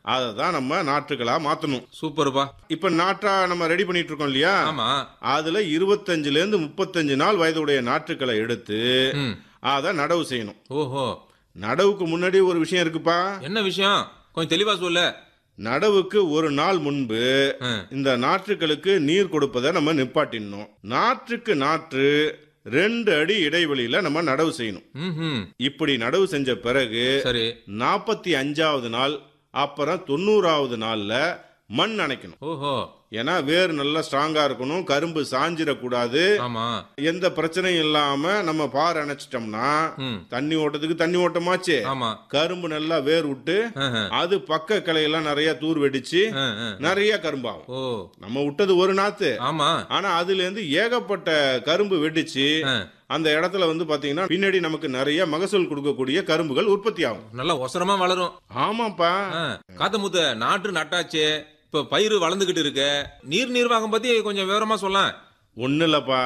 அதை தான் நம்ம நாற்றுகளா மாத்தணும் சூப்பர்ப்பா இப்ப நாற்றா நம்ம ரெடி பண்ணிட்டு இருக்கோம் இல்லையா ஆமா அதுல இருபத்தஞ்சுல இருந்து முப்பத்தஞ்சு நாள் வயதுடைய நாற்றுக்களை எடுத்து ம் அதை நடவு செய்யணும் ஓஹோ நடவுக்கு முன்னாடி ஒரு விஷயம் இருக்குப்பா என்ன விஷயம் கொஞ்சம் தெளிவா சொல்லு நடவுக்கு ஒரு நாள் முன்பு ஆ. இந்த நாற்றுகளுக்கு நீர் கொடுப்பதை நம்ம நிப்பாட்டிடணும் நாற்றுக்கு நாற்று ரெண்டு அடி இடைவெளியில நம்ம நடவு செய்யணும் ம் இப்படி நடவு செஞ்ச பிறகு சரி நாற்பத்தி அஞ்சாவது நாள் அப்புறம் தொண்ணூறாவது நாள்ல மண் அணைக்கணும் ஓஹோ ஏன்னா வேர் நல்லா ஸ்ட்ராங்கா இருக்கணும் கரும்பு சாஞ்சிடக்கூடாது ஆமா எந்த பிரச்சனையும் இல்லாம நம்ம பார் அணைச்சிட்டோம்னா ம் தண்ணி ஓட்டத்துக்கு தண்ணி ஓட்டமாச்சு ஆமா கரும்பு நல்லா வேர் விட்டு ஆஹா. அது பக்க கிளையெல்லாம் நிறைய தூர் வெடிச்சு ஆ, ஆ. நிறைய கரும்பாகும் ஓ நம்ம விட்டது ஒரு நாத்து ஆமா ஆனா அதுல இருந்து ஏகப்பட்ட கரும்பு வெடிச்சு ஆ. அந்த இடத்துல வந்து பாத்தீங்கன்னா பின்னாடி நமக்கு நிறைய மகசூல் கொடுக்கக்கூடிய கரும்புகள் உற்பத்தி ஆகும் நல்லா ஒசரமா வளரும் ஆமாப்பா ஆ, காத்தமுத்து நாற்று நட்டாச்சு இப்ப பயிர் வளர்ந்துகிட்டு இருக்கு நீர் நிர்வாகம் பத்தி கொஞ்சம் விவரமா சொல்ல ஒண்ணு இல்லப்பா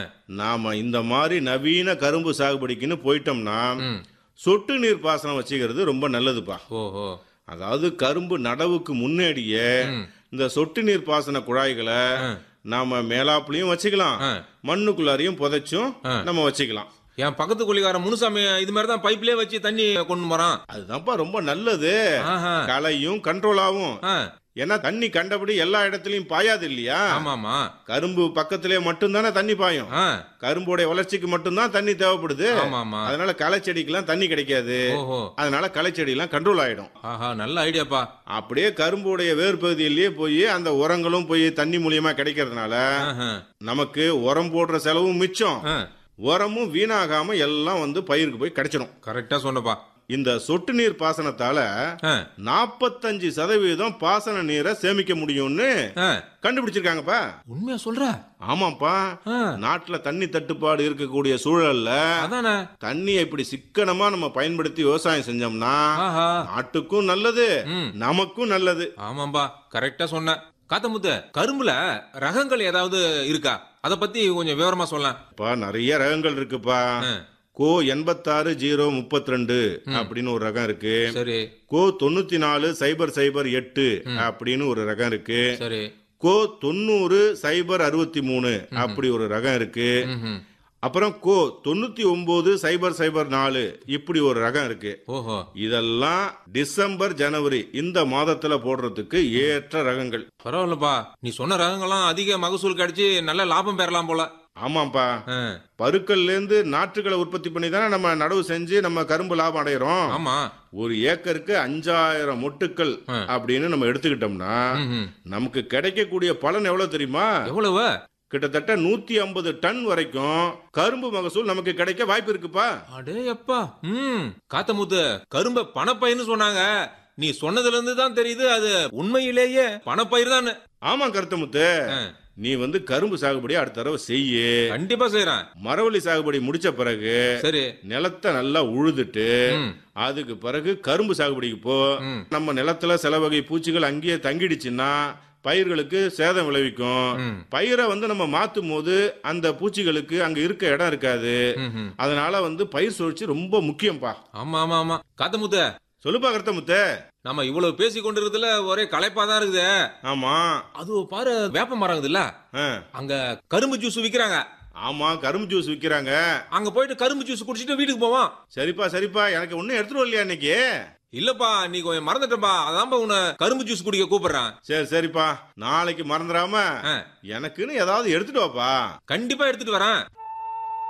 நாம இந்த மாதிரி நவீன கரும்பு சாகுபடிக்குன்னு போயிட்டோம்னா ம் சொட்டு நீர் பாசனம் வச்சுக்கிறது ரொம்ப நல்லதுப்பா ஓஹோ அதாவது கரும்பு நடவுக்கு முன்னாடியே ம். இந்த சொட்டு நீர் பாசன குழாய்களை ஆ. நாம மேலாப்புலயும் வச்சுக்கலாம் ஆ. மண்ணுக்குள்ளாரையும் புதைச்சும் நம்ம வச்சுக்கலாம் என் பக்கத்து கொள்ளிக்காரன் முனுசாமி இது மாதிரி தான் பைப்லயே வச்சு தண்ணி கொண்டு போறான் அதுதான்ப்பா ரொம்ப நல்லது ஆஹா. களையும் கண்ட்ரோல் ஆகும் ஆ, ஏன்னா தண்ணி கண்டபடி எல்லா இடத்துலயும் பாயாது இல்லையா ஆமாமா கரும்பு பக்கத்திலே மட்டும்தானே தண்ணி பாயும் ஆ, கரும்போடைய வளர்ச்சிக்கு மட்டும்தான் தண்ணி தேவைப்படுது ஆமாமா அதனால களை செடிக்கெல்லாம் தண்ணி கிடைக்காது ஓஹோ அதனால களை செடியெல்லாம் கண்ட்ரோல் ஆயிடும் ஆஹா நல்ல ஐடியாப்பா அப்படியே கரும்புடைய வேர் பகுதியிலேயே போய் அந்த உரங்களும் போய் தண்ணி மூலியமா கிடைக்கிறதுனால ஆஹா. நமக்கு உரம் போடுற செலவும் மிச்சம் ஆ, உரமும் வீணாகாம எல்லாம் வந்து பயிருக்கு போய் கிடைச்சிடும் கரெக்டா சொன்னப்பா இந்த சொட்டு நீர் பாசனத்தால ஆ, நாற்பத்தஞ்சு சதவீதம் பாசன நீரை சேமிக்க முடியும்னு ஆ, கண்டுபிடிச்சிருக்காங்கப்பா உண்மையா சொல்ற ஆமாப்பா ஆ, நாட்டுல தண்ணி தட்டுப்பாடு இருக்கக்கூடிய சூழல்ல அதானே தண்ணியை இப்படி சிக்கனமா நம்ம பயன்படுத்தி விவசாயம் செஞ்சோம்னா ஆஹா நாட்டுக்கும் நல்லது ம். நமக்கும் நல்லது ஆமாம்பா கரெக்டா சொன்ன காத்தமுத்து கரும்புல ரகங்கள் ஏதாவது இருக்கா அத பத்தி கொஞ்சம் விவரமா சொல்ல இப்ப நிறைய ரகங்கள் இருக்குப்பா கோ எண்பத்தாறு ஜீரோ முப்பத்தி ரெண்டு அப்படின்னு ஒரு ரகம் இருக்கு சரி கோ தொண்ணூத்தி நாலு சைபர் சைபர் எட்டு அப்படின்னு ஒரு ரகம் இருக்கு சரி கோ தொண்ணூறு சைபர் அறுபத்தி மூணு அப்படி ஒரு ரகம் இருக்கு ம்ஹும். அப்புறம் கோ தொண்ணூத்தி ஒன்பது சைபர் சைபர் நாலு இப்படி ஒரு ரகம் இருக்கு ஓஹோ இதெல்லாம் டிசம்பர் ஜனவரி இந்த மாதத்துல போடுறதுக்கு ஏற்ற ரகங்கள் பரவாயில்லப்பா நீ சொன்ன ரகங்கள்லாம் அதிக மகசூல் கிடைச்சு நல்ல லாபம் பெறலாம் போல ஆமாப்பா ஆ, பருக்கள்ல இருந்து நாற்றுகளை உற்பத்தி பண்ணி தானே நம்ம நடவு செஞ்சு நம்ம கரும்பு லாபம் அடைகிறோம் ஆமா ஒரு ஏக்கருக்கு அஞ்சாயிரம் மொட்டுக்கள் ஆ. அப்படின்னு நம்ம எடுத்துக்கிட்டோம்னா ம்ஹும். நமக்கு கிடைக்கக்கூடிய பலன் எவ்வளவு தெரியுமா எவ்வளவு கிட்டத்தட்ட நூத்தி ஐம்பது டன் வரைக்கும் கரும்பு மகசூல் நமக்கு கிடைக்க வாய்ப்பு இருக்குப்பா அடே அப்பா ம் காத்தமுத்து கரும்ப பணப்பயிர்னு சொன்னாங்க நீ சொன்னதுல இருந்து தான் தெரியுது அது உண்மையிலேயே பணப்பயிர் தான் ஆமா கருத்தமுத்து நீ வந்து கரும்பு சாகுபடி அடுத்த தடவை செய்யு கண்டிப்பா செய்யறேன் மரவள்ளி சாகுபடி முடிச்ச பிறகு சரி நிலத்தை நல்லா உழுதுட்டு ம், அதுக்கு பிறகு கரும்பு சாகுபடிக்கு போ ம். நம்ம நிலத்துல சில வகை பூச்சிகள் அங்கேயே தங்கிடுச்சுன்னா பயிர்களுக்கு சேதம் விளைவிக்கும் ம். பயிரை வந்து நம்ம மாத்தும் போது அந்த பூச்சிகளுக்கு அங்க இருக்க இடம் இருக்காது ம்ஹும். அதனால வந்து பயிர் சுழற்சி ரொம்ப முக்கியம்ப்பா ஆமா ஆமா ஆமா காத்தமுத்து சொல்லுப்பா கருத்தமுத்து நம்ம இவ்வளவு பேசி கொண்டிருக்கிறதுல ஒரே களைப்பா தான் இருக்குது ஆமா அது பாரு வேப்ப மரம் இருக்குதுல்ல ஆ. அங்க கரும்பு ஜூஸ் விக்கிறாங்க ஆமா கரும்பு ஜூஸ் விக்கிறாங்க அங்க போயிட்டு கரும்பு ஜூஸ் குடிச்சிட்டு வீட்டுக்கு போவான் சரிப்பா சரிப்பா எனக்கு ஒன்னும் எடுத்துட்டு வரலையா இன்னைக்கு இல்லப்பா நீ கொஞ்சம் மறந்துட்டப்பா அதான்ப்பா உன்னை கரும்பு ஜூஸ் குடிக்க கூப்பிடுறேன் சரி சரிப்பா நாளைக்கு மறந்துடாம ஆ. எனக்குன்னு ஏதாவது எடுத்துட்டு வாப்பா கண்டிப்பா எடுத்துட்டு வரேன்